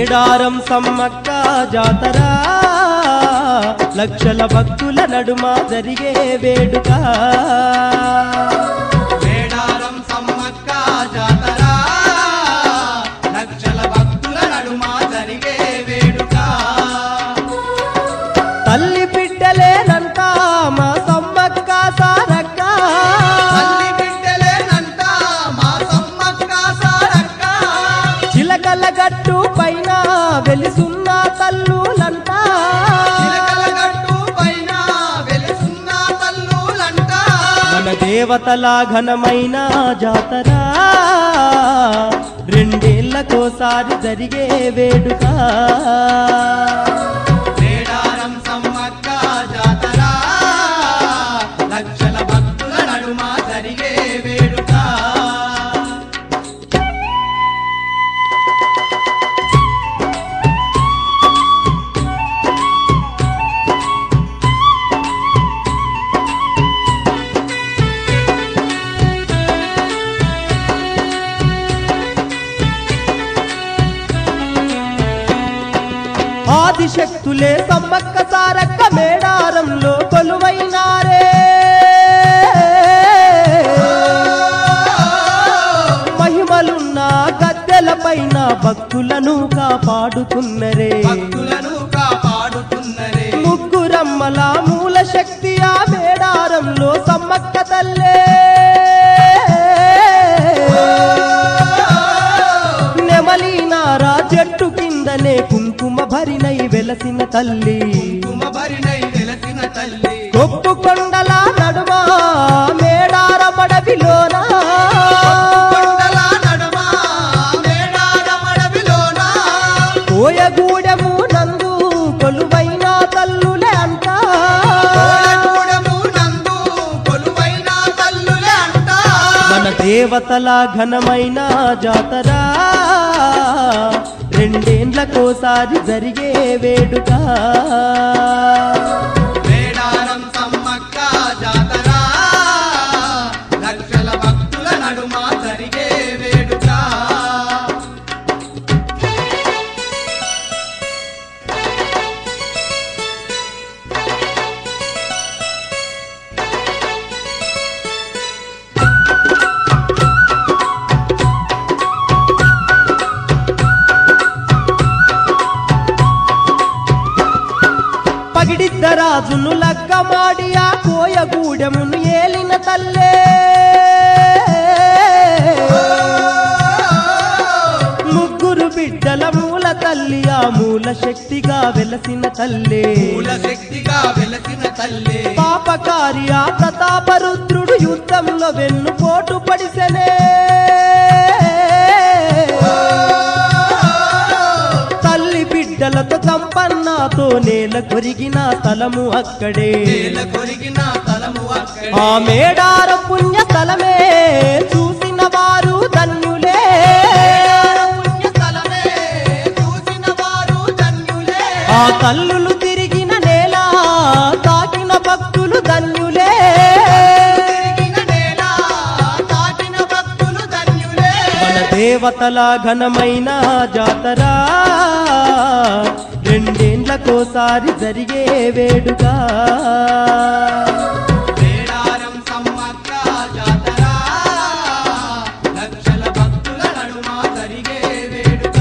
మేడారం సమ్మక్క జాతర లక్షల భక్తుల నడుమ జరిగే వేడుక మేడారం సమ్మక్క జాతర లక్షల భక్తుల నడుమ జరిగే వేడుక తల్లి బిడ్డలేనంట మా సమ్మక్క సారక్క తల్లి బిడ్డలేనంట మా సమ్మక్క సారక్క చిలకల గట్టు పైన వెలిసున్న తల్లులంట చిలకల గట్టు పైన వెలుసున్న తల్లులంట మన దేవతల ఘనమైన జాతర రెండేళ్లకోసారి జరిగే వేడుక మేడారం సమ్మక్క జాతర లక్షల భక్తుల నడుమ జరిగే వేడుక ఆదిశక్తులే సమ్మక్క సారక్క మేడారంలో కొలువైనారే మహిమలున్న గద్దెల పైన భక్తులను కాపాడుతున్నరే భక్తులను కాపాడుతున్నరే ముగ్గురమ్మల మూల శక్తి ఆ మేడారంలో సమ్మక్క తల్లే నెమలినారా చెట్టు కిందనే కుంకుమ భరినై వెలసిన తల్లి కుమబరినై వెలసిన తల్లి కొప్పు కొండల నడుమ మేడార మడవిలోన కొండల నడుమ మేడారమడవిలోన కోయగూడెము నందు కొలువైన తల్లులే అంట కోయగూడెము నందు కొలువైన తల్లులే అంట మన దేవతల ఘనమైన జాతర రెండేండ్లకోసారి జరిగే వేడుక మేడారం సమ్మక్క జాతర లక్షల భక్తుల నడుమ జరిగే వేడుక పగిడిద్ద రాజును లగ్గమాడి ఆ కోయగూడెమును ఏలిన తల్లే ముగ్గురు బిడ్డల మూల తల్లి ఆ మూల శక్తిగా వెలసిన తల్లే మూల శక్తిగా వెలసిన తల్లి పాపకారి ఆ ప్రతాపరుద్రుడు యుద్ధంలో వెన్ను పోటు పడిసెనే తల్లి బిడ్డలతో సంపన్నతో నేల కొరిగిన తలము అక్కడే నేల కొరిగిన తలము అక్కడే ఆ మేడార పుణ్య తలమే చూసిన వారు ధన్యులే పుణ్యస్థలమే చూసిన వారు ధన్యులే ఆ తల్లులు తిరిగిన నేల తాకిన భక్తులు ధన్యులే తిరిగిన నేల తాకిన భక్తులు ధన్యులే మన దేవతల ఘనమైన జాతర రెండేండ్లకోసారి జరిగే వేడుక మేడారం సమ్మక్క జాతర లక్షల భక్తుల నడుమ జరిగే వేడుక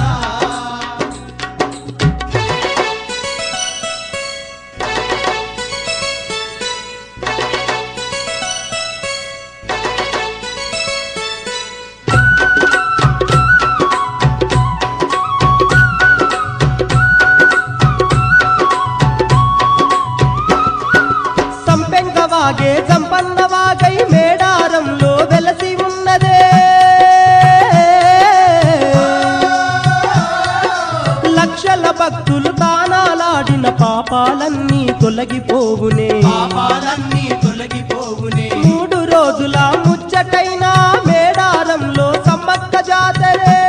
సంపెంగవాగే సంపన్నవాగై మేడారంలో వెలసి ఉన్నదే లక్షల భక్తులు తానాలాడిన పాపాలన్నీ తొలగిపోవునే పాపాలన్నీ తొలగిపోవునే మూడు రోజుల ముచ్చటైన మేడారంలో సమ్మక్క జాతరే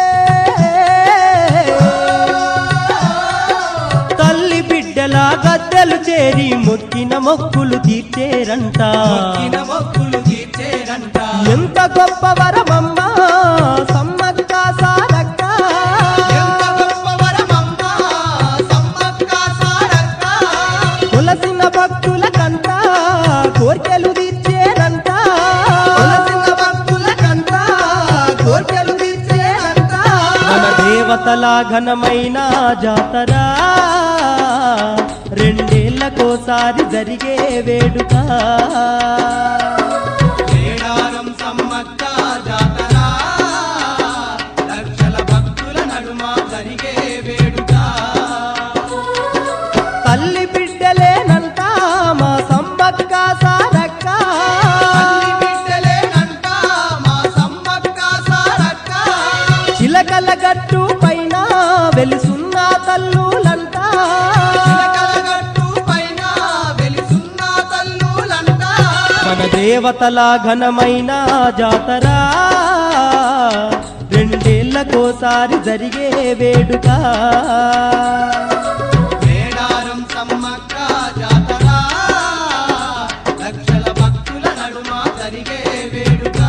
తల్లి బిడ్డల గద్దెలు చేరి మొక్కిన మొక్కులు తీర్చేరంట మొక్కిన మొక్కులు తీర్చేరంట ఎంత గొప్ప వరమమ్మా సమ్మక్క సారక్క ఎంత గొప్ప వర దేవతల ఘనమైన జాతర రెండేళ్లకోసారి జరిగే వేడుక మేడారం సమ్మక్క జాతర లక్షల భక్తుల నడుమ జరిగే వేడుక తల్లి బిడ్డలేనంట మా సమ్మక్క సారక్క తల్లి బిడ్డలేనంట మా సమ్మక్క సారక్క చిలకల గట్టు పైన వెలుసున్న తల్లులంట చిలకల గట్టు పైన వెలిసున్న తల్లులంట మన దేవతల ఘనమైన జాతర రెండేళ్లకోసారి జరిగే వేడుక మేడారం సమ్మక్క జాతర లక్షల భక్తుల నడుమ జరిగే వేడుక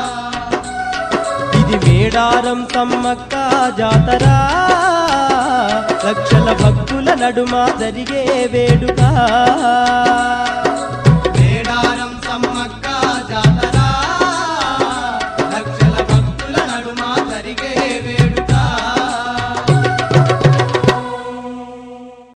ఇది మేడారం సమ్మక్క జాతర లక్షల భక్తుల నడుమ జరిగే వేడుక